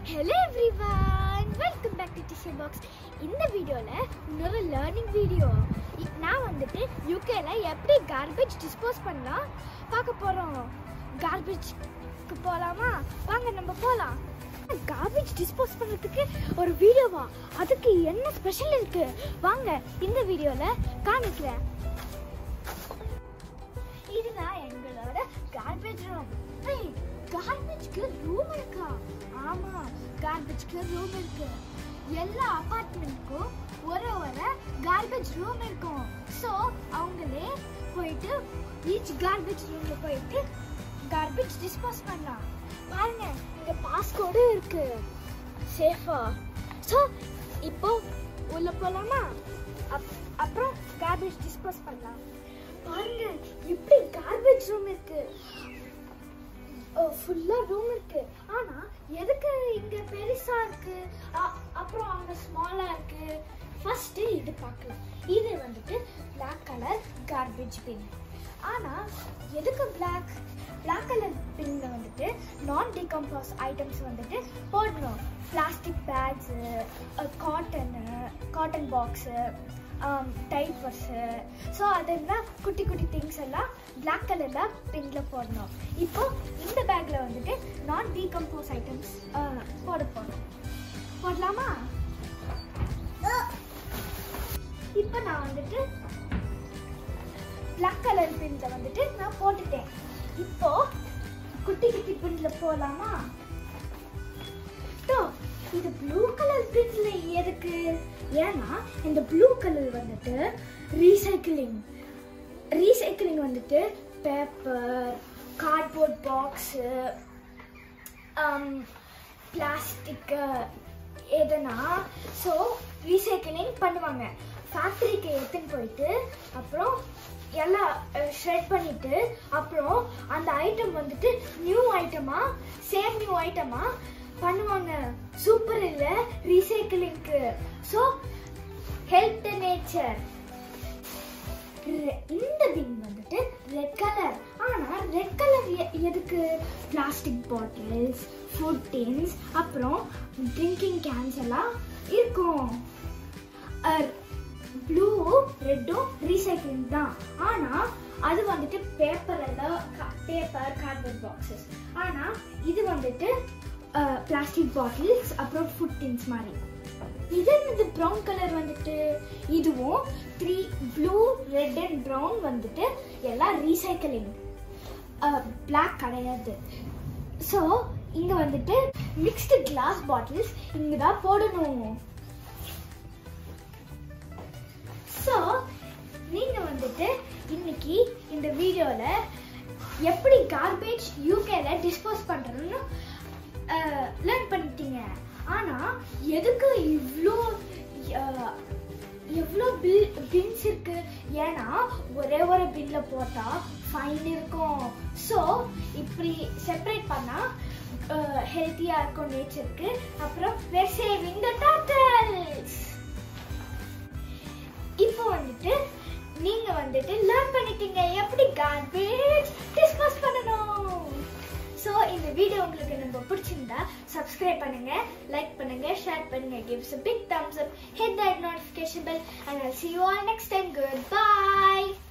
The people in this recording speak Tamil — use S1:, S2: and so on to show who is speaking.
S1: hello everyone welcome back to டிஷர் பாக்ஸ் இந்த வீடியோவில் இன்னொரு லேர்னிங் வீடியோ நான் வந்துட்டு யூகேல எப்படி கார்பேஜ் டிஸ்போஸ் பண்ணலாம் பார்க்க போகிறோம் கார்பேஜ்க்கு போகலாமா வாங்க நம்ம போகலாம் கார்பேஜ் டிஸ்போஸ் பண்ணுறதுக்கு ஒரு வீடியோவா அதுக்கு என்ன ஸ்பெஷல் இருக்கு வாங்க இந்த வீடியோவில் காமிக்கிறேன் இதுதான் எங்களோட கார்பேஜ் ரூம் கார்பேஜ்க்கு ரூம் இருக்கா ஆமா கார்பேஜ்க்கு ரூம் இருக்கு எல்லா அபார்ட்மெண்ட்க்கும் ஒரு ஒரு கார்பேஜ் ரூம் இருக்கும் ஸோ அவங்களே போயிட்டு ஈச் கார்பேஜ் ரூம்ல போயிட்டு கார்பேஜ் டிஸ்போஸ் பண்ணலாம் பாருங்க இங்க பாஸ்கோடு இருக்கு சேஃபா ஸோ இப்போ உள்ள போலாமா அப்- அப்புறம் கார்பேஜ் டிஸ்போஸ் பண்ணலாம் பாருங்க எப்படி கார்பேஜ் ரூம் இருக்கு ஃபுல்லா ரூம் இருக்கு ஆனா எதுக்கு இங்க பெருசா இருக்கு அ- அப்புறம் அங்க ஸ்மாலா இருக்கு ஃபர்ஸ்ட் இது பார்க்கலாம் இது வந்துட்டு Black கலர் கார்பேஜ் பின் ஆனா எதுக்கு Black Black கலர் பின்ல வந்துட்டு நான் டிகம்போஸ் ஐட்டம்ஸ் வந்துட்டு போடணும் plastic bags cotton cotton box diapers so அதெல்லாம் குட்டி குட்டி திங்ஸ் எல்லாம் Black கலரில் பின்னில் போடணும் இப்போ இந்த பேக்கில் வந்துட்டு நான் டீகம்போஸ் ஐட்டம்ஸ் போட போகணும் போடலாமா இப்போ நான் வந்துட்டு Black கலர் பின்ல வந்துட்டு நான் போட்டுட்டேன் இப்போ குட்டி குட்டி பின்ல போலாமா டோ, இது ப்ளூ கலர் பின்ல எதுக்கு ஏன்னா இந்த ப்ளூ கலர் வந்துட்டு ரீசைக்கிளிங் ரீசைக்கிளிங் வந்துட்டு பேப்பர் கார்ட்போர்ட் பாக்ஸு பிளாஸ்டிக்கு எதுனா ஸோ ரீசைக்கிளிங் பண்ணுவாங்க ஃபேக்ட்ரிக்கு எடுத்துன்னு போயிட்டு அப்புறம் எல்லாம் ஷ்ரெட் பண்ணிட்டு அப்புறம் அந்த ஐட்டம் வந்துட்டு நியூ ஐட்டமா சேம் நியூ ஐட்டமா பண்ணுவாங்க சூப்பர் இல்ல ரீசைக்கிளிங்க்கு ஸோ ஹெல்ப் த நேச்சர் இந்த பின் வந்துட்டு ரெட் கலர் ஆனா ரெட் கலர் எதுக்கு பிளாஸ்டிக் பாட்டில்ஸ் ஃபுட் டின்ஸ் அப்புறம் ட்ரிங்கிங் கேன்ஸ் எல்லாம் இருக்கும் ப்ளூ ரெட்டும் ரீசைக்ளிங் தான் ஆனா அது வந்துட்டு பேப்பர் எல்லாம் பேப்பர் கார்ட்போர்ட் பாக்ஸஸ் ஆனா இது வந்துட்டு பிளாஸ்டிக் பாட்டில்ஸ் அப்புறம் ஃபுட் டின்ஸ் மாதிரி இது என்னது ப்ரௌன் கலர் வந்துட்டு இதுவும் three blue red and brown வந்துட்டு எல்லாம் ரீசைக்கிளிங் பிளாக் கிடையாது ஸோ இங்க வந்துட்டு மிக்ஸ்டு கிளாஸ் பாட்டில்ஸ் இங்க தான் போடணும் ஸோ நீங்க வந்துட்டு இன்னைக்கு இந்த வீடியோல எப்படி கார்பேஜ் யூகேல டிஸ்போஸ் பண்றதுன்னு லேர்ன் பண்ணிட்டீங்க ஆனா எதுக்கு இவ்வளோ எவ்வளோ பில் பின்ஸ் இருக்கு ஏன்னா ஒரே ஒரு பில்ல போட்டா ஃபைன் இருக்கும் ஸோ இப்படி செப்பரேட் பண்ணா ஹெல்த்தியா இருக்கும் நேச்சருக்கு அப்புறம் we're saving the turtles இப்போ வந்துட்டு நீங்க வந்துட்டு லேர்ன் பண்ணிட்டீங்க எப்படி கார்பேஜ் டிஸ்போஸ் பண்ணணும் ஸோ இந்த வீடியோ உங்களுக்கு ரொம்ப பிடிச்சிருந்தா சப்ஸ்கிரைப் பண்ணுங்க லைக் பண்ணுங்க ஷேர் பண்ணுங்க gives a big thumbs up hit that notification bell and I'll see you all next time goodbye